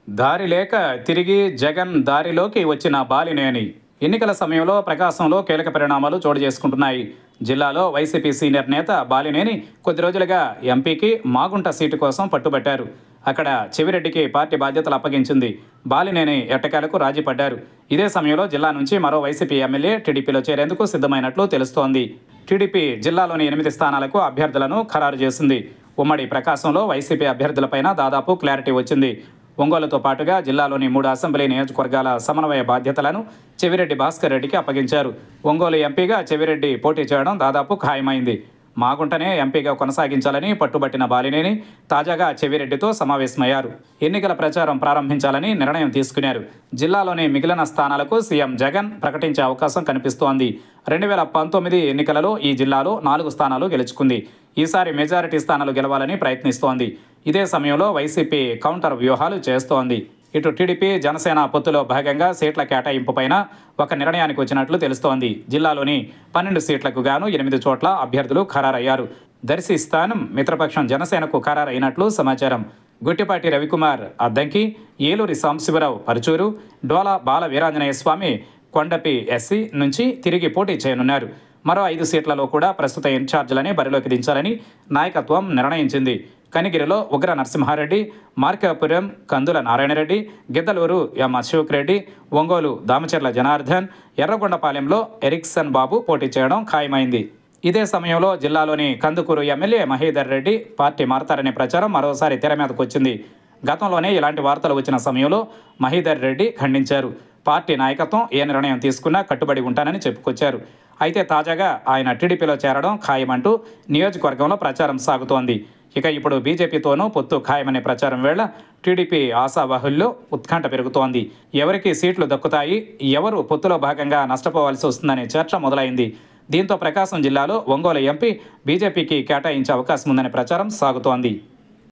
దారి లేక తిరిగి జగన్ దారిలోకి వచ్చిన బాలినేని ఎన్నికల సమయంలో ప్రకాశంలో కీలక పరిణామాలు చోటు చేసుకుంటున్నాయి జిల్లాలో వైసీపీ సీనియర్ నేత బాలినేని కొద్ది రోజులుగా ఎంపీకి మాగుంట సీటు కోసం పట్టుబట్టారు అక్కడ చెవిరెడ్డికి పార్టీ బాధ్యతలు అప్పగించింది బాలినేని ఎట్టకేలకు రాజీ పడ్డారు ఇదే సమయంలో జిల్లా నుంచి మరో వైసీపీ ఎమ్మెల్యే టీడీపీలో చేరేందుకు సిద్ధమైనట్లు తెలుస్తోంది టీడీపీ జిల్లాలోని ఎనిమిది స్థానాలకు అభ్యర్థులను ఖరారు చేసింది ఉమ్మడి ప్రకాశంలో వైసీపీ అభ్యర్థులపైన దాదాపు క్లారిటీ వచ్చింది ఒంగోలుతో పాటుగా జిల్లాలోని మూడు అసెంబ్లీ నియోజకవర్గాల సమన్వయ బాధ్యతలను చెవిరెడ్డి భాస్కర్ రెడ్డికి అప్పగించారు ఒంగోలు ఎంపీగా చెవిరెడ్డి పోటీ చేయడం దాదాపు ఖాయమైంది మాగుంటనే ఎంపీగా కొనసాగించాలని పట్టుబట్టిన బాలినేని తాజాగా చెవిరెడ్డితో సమావేశమయ్యారు ఎన్నికల ప్రచారం ప్రారంభించాలని నిర్ణయం తీసుకున్నారు జిల్లాలోని మిగిలిన స్థానాలకు సీఎం జగన్ ప్రకటించే అవకాశం కనిపిస్తోంది రెండు వేల పంతొమ్మిది ఎన్నికలలో ఈ జిల్లాలో నాలుగు స్థానాలు గెలుచుకుంది ఈసారి మెజారిటీ స్థానాలు గెలవాలని ప్రయత్నిస్తోంది ఇదే సమయంలో వైసీపీ కౌంటర్ వ్యూహాలు చేస్తోంది ఇటు టీడీపీ జనసేన పొత్తులో భాగంగా సీట్ల కేటాయింపుపైన ఒక నిర్ణయానికి వచ్చినట్లు తెలుస్తోంది జిల్లాలోని పన్నెండు సీట్లకు గాను ఎనిమిది చోట్ల అభ్యర్థులు ఖరారయ్యారు దర్శి స్థానం మిత్రపక్షం జనసేనకు ఖరారైనట్లు సమాచారం గుట్టిపాటి రవికుమార్ అద్దంకి ఏలూరి సాంబశివరావు పరుచూరు డోలా బాల వీరాంజనేయ స్వామి కొండపి ఎస్సీ నుంచి తిరిగి పోటీ చేయనున్నారు మరో ఐదు సీట్లలో కూడా ప్రస్తుత ఇన్ఛార్జీలని బరిలోకి దించాలని నాయకత్వం నిర్ణయించింది కనిగిరిలో ఉగ్ర నరసింహారెడ్డి మార్కాపురం కందుల నారాయణరెడ్డి గిద్దలూరు ఎం అశోక్ రెడ్డి ఒంగోలు దామచర్ల జనార్దన్ ఎర్రగొండపాలెంలో ఎరిక్సన్ బాబు పోటీ చేయడం ఖాయమైంది ఇదే సమయంలో జిల్లాలోని కందుకూరు ఎమ్మెల్యే మహేదర్ రెడ్డి పార్టీ మారతారనే ప్రచారం మరోసారి తెర మీదకు వచ్చింది గతంలోనే ఇలాంటి వార్తలు వచ్చిన సమయంలో మహీదర్ రెడ్డి ఖండించారు పార్టీ నాయకత్వం ఏ నిర్ణయం తీసుకున్నా కట్టుబడి ఉంటానని చెప్పుకొచ్చారు అయితే తాజాగా ఆయన టీడీపీలో చేరడం ఖాయమంటూ నియోజకవర్గంలో ప్రచారం సాగుతోంది ఇక ఇప్పుడు బీజేపీతోనూ పొత్తు ఖాయమనే ప్రచారం వేళ టీడీపీ ఆశావాహుల్లో ఉత్కంఠ పెరుగుతోంది ఎవరికి సీట్లు దక్కుతాయి ఎవరు పొత్తులో భాగంగా నష్టపోవాల్సి వస్తుందనే చర్చ మొదలైంది దీంతో ప్రకాశం జిల్లాలో ఒంగోలు ఎంపీ బీజేపీకి కేటాయించే అవకాశం ఉందనే ప్రచారం సాగుతోంది